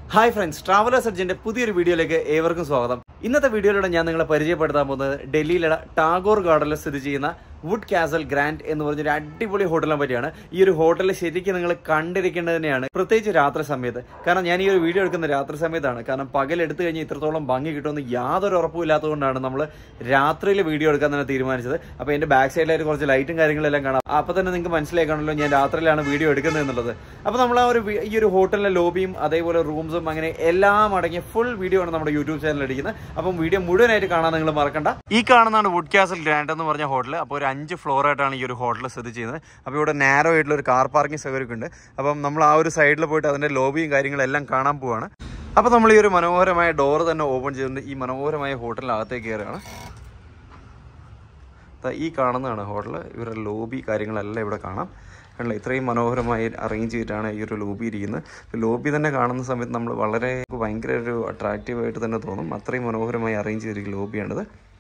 hi friends travellers അർജന്റെ പുതിയൊരു വീഡിയോയിലേക്ക് ഏവർക്കും സ്വാഗതം ഇന്നത്തെ വീഡിയോയിലൂടെ ഞാൻ നിങ്ങളെ പരിചയപ്പെടുത്താൻ പോകുന്നത് ഡൽഹിയിലുള്ള ടാഗോർ ഗാർഡനിൽ സ്ഥിതി ചെയ്യുന്ന വുഡ് കാസൽ ഗ്രാൻഡ് എന്ന് പറഞ്ഞൊരു അടിപൊളി ഹോട്ടലിനെ പറ്റിയാണ് ഈ ഒരു ഹോട്ടൽ ശരിക്കും നിങ്ങൾ കണ്ടിരിക്കേണ്ടത് തന്നെയാണ് പ്രത്യേകിച്ച് രാത്രി സമയത്ത് കാരണം ഞാൻ ഈ ഒരു വീഡിയോ എടുക്കുന്ന രാത്രി സമയത്താണ് കാരണം പകൽ എടുത്തു കഴിഞ്ഞാൽ ഇത്രത്തോളം ഭംഗി കിട്ടുമെന്ന് യാതൊരു ഉറപ്പും ഇല്ലാത്തതുകൊണ്ടാണ് നമ്മൾ രാത്രിയിൽ വീഡിയോ എടുക്കാൻ തന്നെ തീരുമാനിച്ചത് അപ്പോൾ എൻ്റെ ബാക്ക് സൈഡിലായിട്ട് കുറച്ച് ലൈറ്റും കാര്യങ്ങളെല്ലാം കാണാം അപ്പോൾ തന്നെ നിങ്ങൾക്ക് മനസ്സിലാക്കണമല്ലോ ഞാൻ രാത്രിയിലാണ് വീഡിയോ എടുക്കുന്നത് എന്നുള്ളത് അപ്പോൾ നമ്മൾ ആ ഒരു വി- ഈ ഒരു ഹോട്ടലിലെ ലോബിയും അതേപോലെ റൂംസും അങ്ങനെ എല്ലാം അടങ്ങിയ ഫുൾ വീഡിയോ ആണ് നമ്മുടെ യൂട്യൂബ് ചാനലിൽ അടിക്കുന്നത് അപ്പം വീഡിയോ മുഴുവനായിട്ട് കാണാൻ നിങ്ങൾ മറക്കണ്ട ഈ കാണുന്നതാണ് വുഡ് കാസൽ ഗ്രാൻഡ് എന്ന് പറഞ്ഞ ഹോട്ടൽ അപ്പോൾ ഒരു അഞ്ച് ഫ്ലോർ ആയിട്ടാണ് ഈ ഒരു ഹോട്ടൽ സ്ഥിതി ചെയ്യുന്നത് അപ്പോൾ ഇവിടെ നാരോ ആയിട്ടുള്ള ഒരു കാർ പാർക്കിംഗ് സൗകര്യമൊക്കെ ഉണ്ട് അപ്പം നമ്മൾ ആ ഒരു സൈഡിൽ പോയിട്ട് അതിൻ്റെ ലോബിയും കാര്യങ്ങളും എല്ലാം കാണാൻ പോവാണ് അപ്പോൾ നമ്മൾ ഈ ഒരു മനോഹരമായ ഡോർ തന്നെ ഓപ്പൺ ചെയ്തുകൊണ്ട് ഈ മനോഹരമായ ഹോട്ടലിനകത്തേക്ക് കയറുകയാണ് ദാ ഈ കാണുന്നതാണ് ഹോട്ടൽ ഇവരുടെ ലോബി കാര്യങ്ങളെല്ലാം ഇവിടെ കാണാം കണ്ടില്ലേ ഇത്രയും മനോഹരമായി അറേഞ്ച് ചെയ്തിട്ടാണ് ഈ ഒരു ലോബി ഇരിക്കുന്നത് ഇപ്പോൾ ലോബി തന്നെ കാണുന്ന സമയത്ത് നമ്മൾ വളരെ ഭയങ്കര ഒരു അട്രാക്റ്റീവ് ആയിട്ട് തന്നെ തോന്നും അത്രയും മനോഹരമായി അറേഞ്ച് ചെയ്തിരിക്കുന്ന ലോബിയാണിത്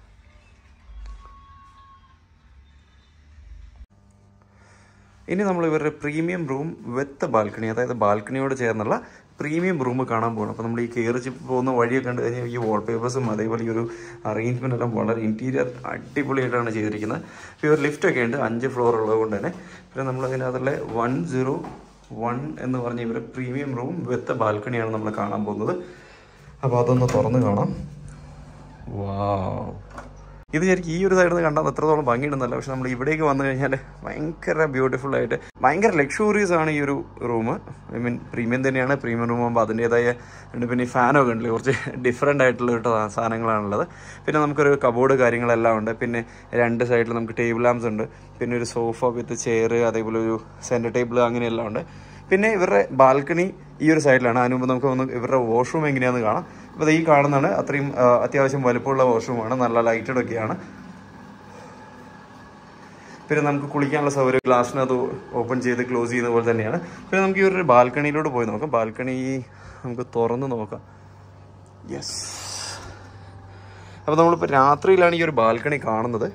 ഇനി നമ്മൾ ഇവരുടെ പ്രീമിയം റൂം വിത്ത് ബാൽക്കണി അതായത് ബാൽക്കണിയോട് ചേർന്നുള്ള പ്രീമിയം റൂം കാണാൻ പോകണം അപ്പോൾ നമ്മൾ ഈ കയറി പോകുന്ന വഴിയൊക്കെ കണ്ടു കഴിഞ്ഞാൽ ഈ വാൾപേപ്പേഴ്സും അതേപോലെ ഈ ഒരു അറേഞ്ച്മെൻ്റ് എല്ലാം വളരെ ഇൻറ്റീരിയർ അടിപൊളിയായിട്ടാണ് ചെയ്തിരിക്കുന്നത് ഇപ്പോൾ ഇവർ ലിഫ്റ്റൊക്കെ ഉണ്ട് അഞ്ച് ഫ്ലോർ ഉള്ളത് കൊണ്ട് തന്നെ പിന്നെ നമ്മൾ അതിനകത്തുള്ള വൺ സീറോ വൺ എന്ന് പറഞ്ഞ ഇവരുടെ പ്രീമിയം റൂം വിത്ത് ബാൽക്കണിയാണ് നമ്മൾ കാണാൻ പോകുന്നത് അപ്പോൾ അതൊന്ന് തുറന്ന് കാണാം വാവ് ഇത് ശരിക്കും ഈ ഒരു സൈഡിൽ നിന്ന് കണ്ടാൽ എത്രത്തോളം ഭംഗിയുണ്ടെന്നല്ല പക്ഷെ നമ്മൾ ഇവിടേക്ക് വന്നു കഴിഞ്ഞാൽ ഭയങ്കര ബ്യൂട്ടിഫുൾ ആയിട്ട് ഭയങ്കര ലക്ഷൂറിയസ് ആണ് ഈ ഒരു റൂം ഐ മീൻ പ്രീമിയം തന്നെയാണ് പ്രീമിയം റൂം ആകുമ്പോൾ അതിൻ്റെതായ ഉണ്ട് പിന്നെ ഈ ഫാനൊക്കെ ഉണ്ടല്ലേ കുറച്ച് ഡിഫറെൻ്റ് ആയിട്ടുള്ള ഒരു ത- സാധനങ്ങളാണുള്ളത് പിന്നെ നമുക്കൊരു കബോർഡ് കാര്യങ്ങളെല്ലാം ഉണ്ട് പിന്നെ രണ്ട് സൈഡിൽ നമുക്ക് ടേബിൾ ലാംസ് ഉണ്ട് പിന്നെ ഒരു സോഫ വിത്ത് ചെയർ അതേപോലെ ഒരു സെൻറ്റർ ടേബിൾ അങ്ങനെയെല്ലാം ഉണ്ട് പിന്നെ ഇവരുടെ ബാൽക്കണി ഈ ഒരു സൈഡിലാണ് അതിന് മുമ്പ് നമുക്ക് ഒന്ന് ഇവരുടെ വാഷ്റൂം എങ്ങനെയാണെന്ന് കാണാം അപ്പോൾ ഈ കാണുന്നതാണ് അത്രയും ആ, അത്യാവശ്യം വലുപ്പമുള്ള വാഷ്റൂമാണ് നല്ല ലൈറ്റഡ് ഒക്കെയാണ് പിന്നെ നമുക്ക് കുളിക്കാനുള്ള സൗകര്യം ഗ്ലാസ്സിനകത്ത് ഓപ്പൺ ചെയ്ത് ക്ലോസ് ചെയ്യുന്ന പോലെ തന്നെയാണ് പിന്നെ നമുക്ക് ഈ ഒരു ബാൽക്കണിയിലൂടെ പോയി നോക്കാം ബാൽക്കണി നമുക്ക് തുറന്ന് നോക്കാം യെസ് അപ്പോൾ നമ്മളിപ്പോൾ രാത്രിയിലാണ് ഈ ഒരു ബാൽക്കണി കാണുന്നത്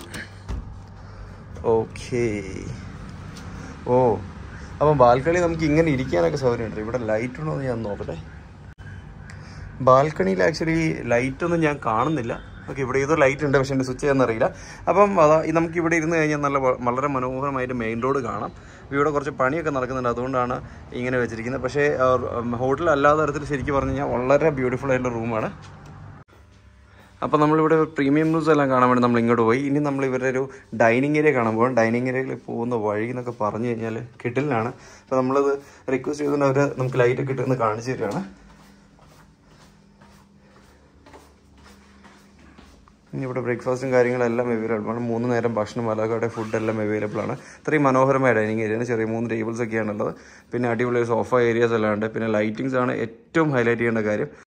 ഓക്കേ ഓ അപ്പം ബാൽക്കണി നമുക്ക് ഇങ്ങനെ ഇരിക്കാനൊക്കെ സൗകര്യമുണ്ട് ഇവിടെ ലൈറ്റ് ഉണ്ടോ എന്ന് ഞാൻ നോക്കട്ടെ ബാൽക്കണിയിൽ ആക്ച്വലി ലൈറ്റ് ഒന്നും ഞാൻ കാണുന്നില്ല ഓക്കെ ഇവിടെ ഏതോ ലൈറ്റ് ഉണ്ട് പക്ഷേ എൻ്റെ സ്വിച്ച് ചെയ്യാന്നറിയില്ല അപ്പം അതാ ഈ നമുക്ക് ഇവിടെ ഇരുന്ന് കഴിഞ്ഞാൽ നല്ല വ- വളരെ മനോഹരമായിട്ട് മെയിൻ റോഡ് കാണാം അപ്പോൾ ഇവിടെ കുറച്ച് പണിയൊക്കെ നടക്കുന്നുണ്ട് അതുകൊണ്ടാണ് ഇങ്ങനെ വെച്ചിരിക്കുന്നത് പക്ഷേ ഹോട്ടൽ അല്ലാത്ത തരത്തിൽ ശരിക്കും പറഞ്ഞു കഴിഞ്ഞാൽ വളരെ ബ്യൂട്ടിഫുൾ ആയിട്ടുള്ള റൂമാണ് അപ്പോൾ നമ്മളിവിടെ പ്രീമിയം റൂംസ് എല്ലാം കാണാൻ വേണ്ടി നമ്മൾ ഇങ്ങോട്ട് പോയി ഇനി നമ്മൾ ഇവരുടെ ഒരു ഡൈനിങ് ഏരിയ കാണാൻ പോകും ഡൈനിങ് ഏരിയയിൽ പോകുന്ന വഴി എന്നൊക്കെ പറഞ്ഞു കഴിഞ്ഞാൽ കിട്ടിലാണ് അപ്പോൾ നമ്മളത് റിക്വസ്റ്റ് ചെയ്തുകൊണ്ട് അവർ നമുക്ക് ലൈറ്റ് ഒക്കെ ഇട്ടെന്ന് കാണിച്ചു തരികയാണ് ഇനി ഇവിടെ ബ്രേക്ക്ഫാസ്റ്റും കാര്യങ്ങളെല്ലാം അവൈലബിൾ ആണ് മൂന്ന് നേരം ഭക്ഷണം അലാക്കാടെ ഫുഡ് എല്ലാം അവൈലബിൾ ആണ് ഇത്രയും മനോഹരമായ ഡൈനിങ് ഏരിയ ചെറിയ മൂന്ന് ടേബിൾസ് ഒക്കെയാണുള്ളത് പിന്നെ അടിപൊളി സോഫ ഏരിയാസ് എല്ലാം ഉണ്ട് പിന്നെ ലൈറ്റിങ്സ് ആണ് ഏറ്റവും ഹൈലൈറ്റ് ചെയ്യേണ്ട കാര്യം